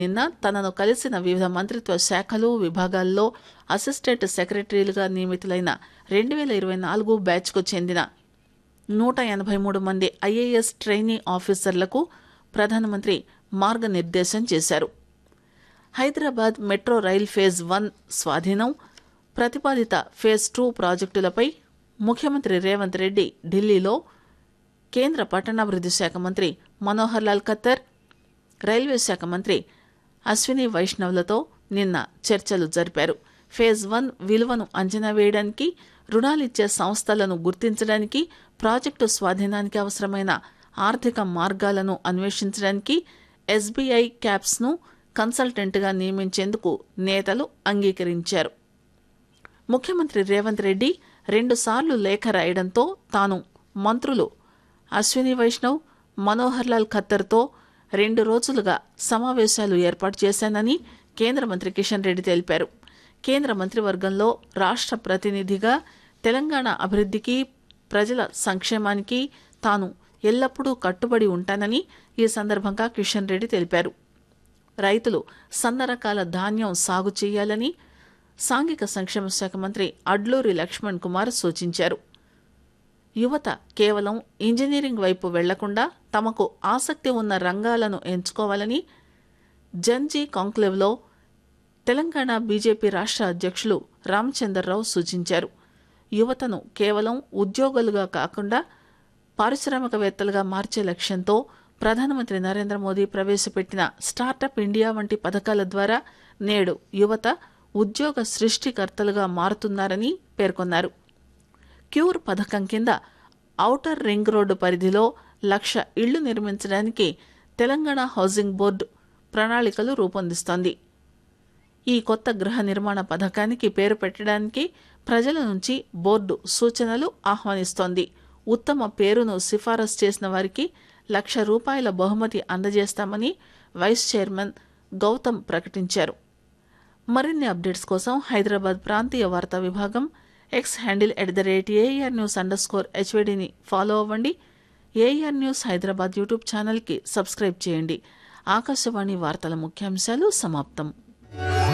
నిన్న తనను కలిసిన వివిధ మంత్రిత్వ శాఖలు విభాగాల్లో అసిస్టెంట్ సెక్రటరీలుగా నియమితులైన రెండు వేల ఇరవై నాలుగు బ్యాచ్కు చెందిన నూట ఎనభై మూడు మంది ఐఏఎస్ ట్రైనీ ఆఫీసర్లకు ప్రధానమంత్రి మార్గనిర్దేశం చేశారు Hyderabad metro rail phase one స్వాధీనం ప్రతిపాదిత ఫేజ్ టూ ప్రాజెక్టులపై ముఖ్యమంత్రి రేవంత్ రెడ్డి ఢిల్లీలో కేంద్ర పట్టణాభివృద్ధి శాఖ మంత్రి మనోహర్ లాల్ ఖత్తర్ రైల్వే శాఖ మంత్రి అశ్విని వైష్ణవ్లతో నిన్న చర్చలు జరిపారు ఫేజ్ వన్ విలువను అంచనా వేయడానికి రుణాలిచ్చే సంస్థలను గుర్తించడానికి ప్రాజెక్టు స్వాధీనానికి అవసరమైన ఆర్థిక మార్గాలను అన్వేషించడానికి ఎస్బీఐ క్యాప్స్ను కన్సల్టెంట్గా నియమించేందుకు నేతలు అంగీకరించారు ముఖ్యమంత్రి రేవంత్ రెడ్డి రెండుసార్లు లేఖ రాయడంతో తాను మంత్రులు అశ్విని వైష్ణవ్ మనోహర్ లాల్ ఖత్తర్తో రెండు రోజులుగా సమావేశాలు ఏర్పాటు చేశానని కేంద్ర మంత్రి కిషన్ రెడ్డి తెలిపారు కేంద్ర మంత్రివర్గంలో రాష్ట్ర ప్రతినిధిగా తెలంగాణ అభివృద్ధికి ప్రజల సంక్షేమానికి తాను ఎల్లప్పుడూ కట్టుబడి ఉంటానని ఈ సందర్భంగా కిషన్ రెడ్డి తెలిపారు రైతులు సన్న రకాల ధాన్యం సాగు చేయాలని సాంఘిక సంక్షేమ శాఖ మంత్రి అడ్లూరి లక్ష్మణ్ కుమార్ సూచించారు యువత కేవలం ఇంజనీరింగ్ వైపు వెళ్లకుండా తమకు ఆసక్తి ఉన్న రంగాలను ఎంచుకోవాలని జన్జీ కాంక్లేవ్లో తెలంగాణ బీజేపీ రాష్ట్ర అధ్యక్షులు రామచందర్రావు సూచించారు యువతను కేవలం ఉద్యోగులుగా కాకుండా పారిశ్రామికవేత్తలుగా మార్చే లక్ష్యంతో ప్రధానమంత్రి నరేంద్ర మోదీ ప్రవేశపెట్టిన స్టార్టప్ ఇండియా వంటి పథకాల ద్వారా నేడు యువత ఉద్యోగ సృష్టికర్తలుగా మారుతున్నారని పేర్కొన్నారు క్యూర్ పథకం కింద ఔటర్ రింగ్ రోడ్డు పరిధిలో లక్ష ఇళ్లు నిర్మించడానికి తెలంగాణ హౌసింగ్ బోర్డు ప్రణాళికలు రూపొందిస్తోంది ఈ కొత్త గృహ నిర్మాణ పథకానికి పేరు పెట్టడానికి ప్రజల నుంచి బోర్డు సూచనలు ఆహ్వానిస్తోంది ఉత్తమ పేరును సిఫారసు చేసిన వారికి లక్ష రూపాయల బహుమతి అందజేస్తామని వైస్ చైర్మన్ గౌతమ్ ప్రకటించారు మరిన్ని అప్డేట్స్ కోసం హైదరాబాద్ ప్రాంతీయ వార్తా విభాగం X handle at the rate AIR news underscore హెచ్వీడీని ఫాలో అవ్వండి ఏఆర్ న్యూస్ హైదరాబాద్ యూట్యూబ్ ఛానల్కి సబ్స్క్రైబ్ చేయండి ఆకాశవాణి వార్తల ముఖ్యాంశాలు సమాప్తం